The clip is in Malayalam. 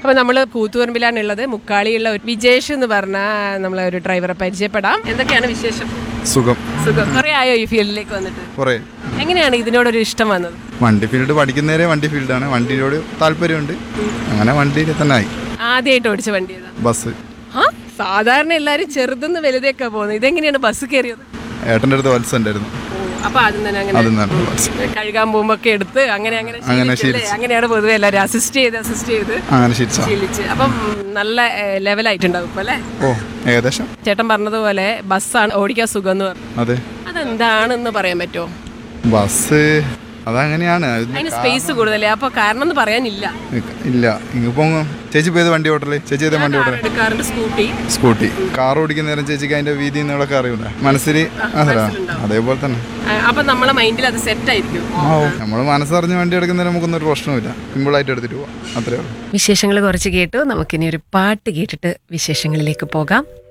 അപ്പൊ നമ്മള് കൂത്തുപറമ്പിലാണ് ഉള്ളത് മുക്കാളിയുള്ള ഒരു വിജേഷ് എന്ന് പറഞ്ഞ നമ്മളെ ഒരു ഡ്രൈവറെ പരിചയപ്പെടാം എന്തൊക്കെയാണ് വിശേഷം സുഖം സുഖം കുറെ ആയോ ഈ ഫീൽഡിലേക്ക് വന്നിട്ട് കുറേ എങ്ങനെയാണ് ഇതിനോടൊരു ഇഷ്ടം വന്നത് വണ്ടി ഫീൽഡ് പഠിക്കുന്നവരെ വണ്ടി ഫീൽഡാണ് വണ്ടിയോട് താല്പര്യമുണ്ട് അങ്ങനെ വണ്ടിയിൽ തന്നെ ആയി ആദ്യമായിട്ട് ഓടിച്ച വണ്ടി ഏതാ ബസ് ആ സാധാരണ എല്ലാരും ചെറുതെന്ന് വലുതേക്കാ പോകുന്നത് ഇതെങ്ങനെയാണ് ബസ് കയറിയത് ഏട്ടൻ്റെ അടുത്ത് വത്സ ഉണ്ടായിരുന്നു ഓ, അപ്പൊ ആദ്യം തന്നെ അങ്ങനെ അതും തന്നെ വത്സ കഴുകാൻ പോകുമ്പോ ഒക്കെ എടുത്ത് അങ്ങനെ അങ്ങനെ അങ്ങനെ ശീലിച്ചല്ലേ? അങ്ങനെയാണ് പൊതുവെ എല്ലാവരും അസിസ്റ്റ് ചെയ്ത് അസിസ്റ്റ് ചെയ്ത് അങ്ങനെ ശീലിച്ച ശീലിച്ച് അപ്പം നല്ല ലെവലായിട്ടുണ്ടാവും ഇപ്പൊ അല്ലേ ഓ ഏകദേശം ചേട്ടൻ പറഞ്ഞതുപോലെ ബസ്സാണ് ഓടിക്കാൻ സുഖം എന്ന് പറഞ്ഞു അതെ അതെന്താണെന്ന് പറയാൻ പറ്റുമോ ബസ് അതങ്ങനെയാണ് അത് അതിന് സ്പേസ് കൂടുതലേ അപ്പൊ കാരണം എന്ന് പറയാനില്ല ഇല്ല ഇങ്ങിപ്പോ ചേച്ചി പോയത് വണ്ടി ഓട്ടല് ചേച്ചി ഏതാ വണ്ടി കാർ ഓട്ടല് എടുക്കാറുണ്ട് സ്കൂട്ടി സ്കൂട്ടി കാർ ഓടിക്കുന്ന നേരം ചേച്ചിക്ക് അതിന്റെ വീതി നീളൊക്കെ അറിയൂല മനസ്സിൽ അതെ അതേപോലെ തന്നെ ആ, അപ്പൊ നമ്മളെ മൈൻഡിൽ അത് സെറ്റ് ആയിരിക്കും ആ നമ്മൾ മനസ്സറിഞ്ഞ് വണ്ടി എടുക്കുന്നതിന് നമുക്കൊന്നും ഒരു പ്രശ്നമില്ല സിമ്പിളായിട്ട് എടുത്തിട്ട് പോവാം അത്രേ ഉള്ളൂ വിശേഷങ്ങൾ കുറച്ച് കേട്ടു നമുക്കിനി ഒരു പാട്ട് കേട്ടിട്ട് വിശേഷങ്ങളിലേക്ക് പോകാം